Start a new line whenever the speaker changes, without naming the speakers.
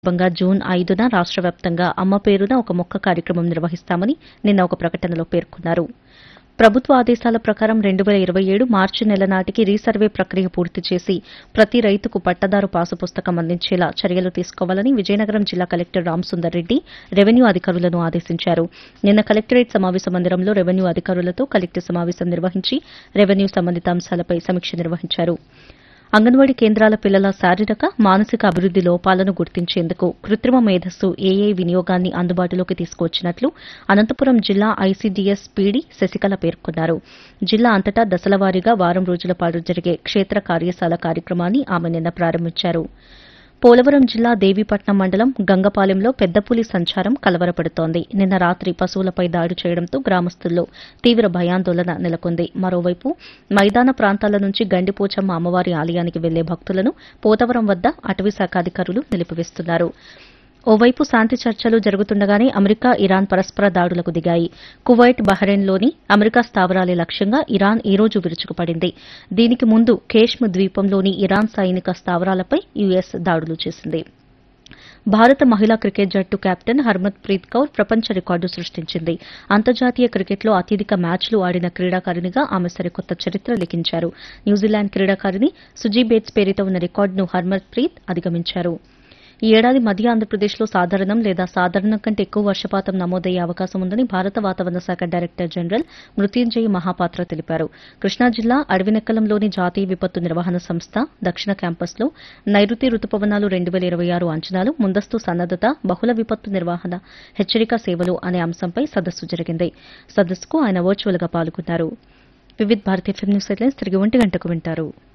సందర్భంగా జూన్ ఐదున రాష్ట్ర వ్యాప్తంగా అమ్మ పేరున ఒక మొక్క కార్యక్రమం నిర్వహిస్తామని నిన్న ఒక ప్రకటనలో పేర్కొన్నారు ప్రభుత్వ ఆదేశాల ప్రకారం రెండు వేల ఇరవై ఏడు మార్చి నెల నాటికి రీసర్వే ప్రక్రియ పూర్తి చేసి ప్రతి రైతుకు పట్టదారు పాసు పుస్తకం అందించేలా చర్యలు తీసుకోవాలని విజయనగరం జిల్లా కలెక్టర్ రామసుందర్ రెడ్డి రెవెన్యూ అధికారులను ఆదేశించారు నిన్న కలెక్టరేట్ సమావేశ మందిరంలో రెవెన్యూ అధికారులతో కలెక్టర్ సమావేశం నిర్వహించి రెవెన్యూ సంబంధిత అంశాలపై సమీక్ష నిర్వహించారు అంగన్వాడీ కేంద్రాల పిల్లల శారీరక మానసిక అభివృద్ది లోపాలను గుర్తించేందుకు కృత్రిమ మేధస్సు ఏఐ వినియోగాన్ని అందుబాటులోకి తీసుకువచ్చినట్లు అనంతపురం జిల్లా ఐసీడీఎస్ పీడీ శశికళ పేర్కొన్నారు జిల్లా అంతటా దశలవారీగా వారం రోజుల పాటు జరిగే క్షేత్ర కార్యశాల కార్యక్రమాన్ని ఆమె నిన్న ప్రారంభించారు పోలవరం జిల్లా దేవీపట్నం మండలం గంగపాలెంలో పెద్దపులి సంచారం కలవరపడుతోంది నిన్న రాత్రి పశువులపై దాడి చేయడంతో గ్రామస్తుల్లో తీవ్ర భయాందోళన నెలకొంది మరోవైపు మైదాన ప్రాంతాల నుంచి గండిపోచమ్మ అమ్మవారి ఆలయానికి వెళ్లే భక్తులను పోతవరం వద్ద అటవీశాఖ అధికారులు నిలిపివేస్తున్నారు ఓవైపు శాంతి చర్చలు జరుగుతుండగానే అమెరికా ఇరాన్ పరస్పర దాడులకు దిగాయి కువైట్ బహ్రెయిన్లోని అమెరికా స్థావరాలే లక్ష్యంగా ఇరాన్ ఈ రోజు విరుచుకుపడింది దీనికి ముందు కేష్మ్ ద్వీపంలోని ఇరాన్ సైనిక స్థావరాలపై యుఎస్ దాడులు చేసింది భారత మహిళా క్రికెట్ జట్టు కెప్టెన్ హర్మత్ ప్రీత్ కౌర్ ప్రపంచ రికార్డు సృష్టించింది అంతర్జాతీయ క్రికెట్లో అత్యధిక మ్యాచ్లు ఆడిన క్రీడాకారిణిగా ఆమె సరికొత్త చరిత్ర లిఖించారు న్యూజిలాండ్ క్రీడాకారిణి సుజీ బేట్స్ పేరిట ఉన్న రికార్డును హర్మత్ ప్రీత్ అధిగమించారు ఈ ఏడాది మధ్య ఆంధ్రప్రదేశ్లో సాధారణం లేదా సాధారణం కంటే ఎక్కువ వర్షపాతం నమోదయ్యే అవకాశం ఉందని భారత వాతావరణ శాఖ డైరెక్టర్ జనరల్ మృత్యుంజయ్ మహాపాత్ర తెలిపారు కృష్ణా జిల్లా అడవినెక్కలంలోని జాతీయ విపత్తు నిర్వహణ సంస్థ దక్షిణ క్యాంపస్లో నైరుతి రుతుపవనాలు రెండు వేల ఇరవై ఆరు అంచనాలు ముందస్తు సన్నద్దత బహుళ విపత్తు నిర్వహణ హెచ్చరిక సేవలు అనే అంశంపై సదస్సు జరిగింది సదస్సుకు ఆయన వర్చువల్ గా పాల్గొన్నారు Vividh Bharati film news headlines తిరిగి ఒంటి గంటకు వింటారు